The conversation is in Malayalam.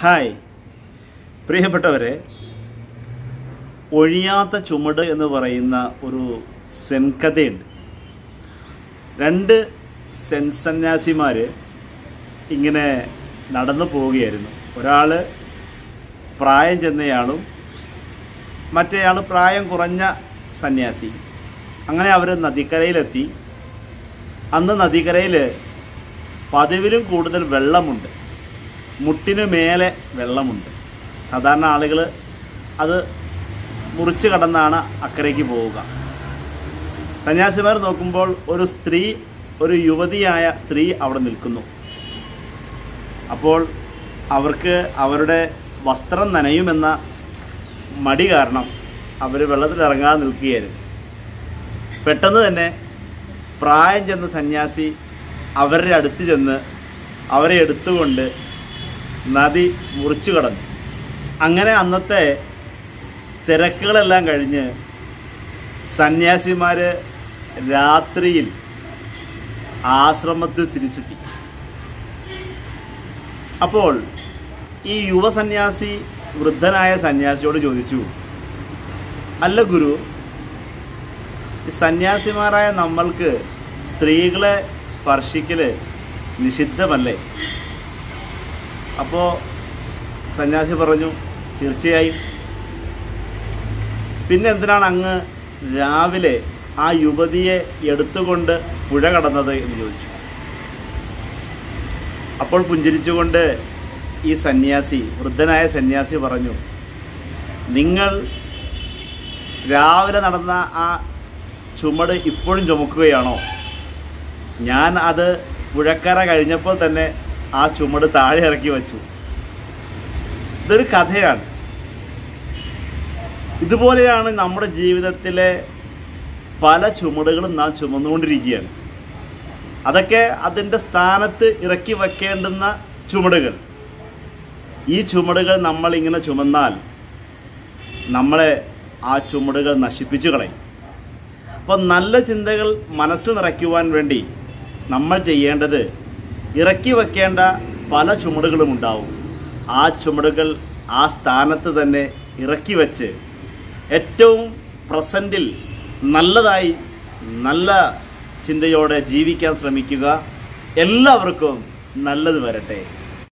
ഹായ് പ്രിയപ്പെട്ടവരെ ഒഴിയാത്ത ചുമട് എന്ന് പറയുന്ന ഒരു സെൻകഥയുണ്ട് രണ്ട് സെൻ സന്യാസിമാർ ഇങ്ങനെ നടന്നു പോവുകയായിരുന്നു ഒരാൾ പ്രായം ചെന്നയാളും മറ്റേയാൾ പ്രായം കുറഞ്ഞ സന്യാസി അങ്ങനെ അവർ നദിക്കരയിലെത്തി അന്ന് നദിക്കരയിൽ പതിവിലും കൂടുതൽ വെള്ളമുണ്ട് മുട്ടിനു മേലെ വെള്ളമുണ്ട് സാധാരണ ആളുകൾ അത് മുറിച്ച് കടന്നാണ് അക്കരയ്ക്ക് പോവുക സന്യാസിമാർ നോക്കുമ്പോൾ ഒരു സ്ത്രീ ഒരു യുവതിയായ സ്ത്രീ അവിടെ നിൽക്കുന്നു അപ്പോൾ അവർക്ക് അവരുടെ വസ്ത്രം നനയുമെന്ന മടി കാരണം അവർ വെള്ളത്തിലിറങ്ങാതെ നിൽക്കുകയായിരുന്നു പെട്ടെന്ന് തന്നെ പ്രായം ചെന്ന സന്യാസി അവരുടെ അടുത്ത് ചെന്ന് അവരെ എടുത്തുകൊണ്ട് നദി മുറിച്ചു കടന്നു അങ്ങനെ അന്നത്തെ തിരക്കുകളെല്ലാം കഴിഞ്ഞ് സന്യാസിമാർ രാത്രിയിൽ ആശ്രമത്തിൽ തിരിച്ചെത്തി അപ്പോൾ ഈ യുവസന്യാസി വൃദ്ധനായ സന്യാസിയോട് ചോദിച്ചു അല്ല ഗുരു ഈ സന്യാസിമാരായ നമ്മൾക്ക് സ്ത്രീകളെ സ്പർശിക്കൽ നിഷിദ്ധമല്ലേ അപ്പോൾ സന്യാസി പറഞ്ഞു തീർച്ചയായും പിന്നെ എന്തിനാണ് അങ്ങ് രാവിലെ ആ യുവതിയെ എടുത്തുകൊണ്ട് പുഴ കടന്നത് എന്ന് ചോദിച്ചു അപ്പോൾ പുഞ്ചിരിച്ചുകൊണ്ട് ഈ സന്യാസി വൃദ്ധനായ സന്യാസി പറഞ്ഞു നിങ്ങൾ രാവിലെ നടന്ന ആ ചുമട് ഇപ്പോഴും ചുമക്കുകയാണോ ഞാൻ അത് പുഴക്കര കഴിഞ്ഞപ്പോൾ തന്നെ ആ ചുമട് താഴെ ഇറക്കി വച്ചു ഇതൊരു കഥയാണ് ഇതുപോലെയാണ് നമ്മുടെ ജീവിതത്തിലെ പല ചുമടുകളും നാം ചുമന്നുകൊണ്ടിരിക്കുകയാണ് അതൊക്കെ അതിൻ്റെ സ്ഥാനത്ത് ഇറക്കി വെക്കേണ്ടുന്ന ചുമടുകൾ ഈ ചുമടുകൾ നമ്മൾ ഇങ്ങനെ ചുമന്നാൽ നമ്മളെ ആ ചുമടുകൾ നശിപ്പിച്ചു കളയും അപ്പോൾ നല്ല ചിന്തകൾ മനസ്സിൽ നിറയ്ക്കുവാൻ വേണ്ടി നമ്മൾ ചെയ്യേണ്ടത് ഇറക്കി വെക്കേണ്ട പല ചുമടുകളും ഉണ്ടാവും ആ ചുമടുകൾ ആ സ്ഥാനത്ത് തന്നെ ഇറക്കി വെച്ച് ഏറ്റവും പ്രസൻറ്റിൽ നല്ലതായി നല്ല ചിന്തയോടെ ജീവിക്കാൻ ശ്രമിക്കുക എല്ലാവർക്കും നല്ലത് വരട്ടെ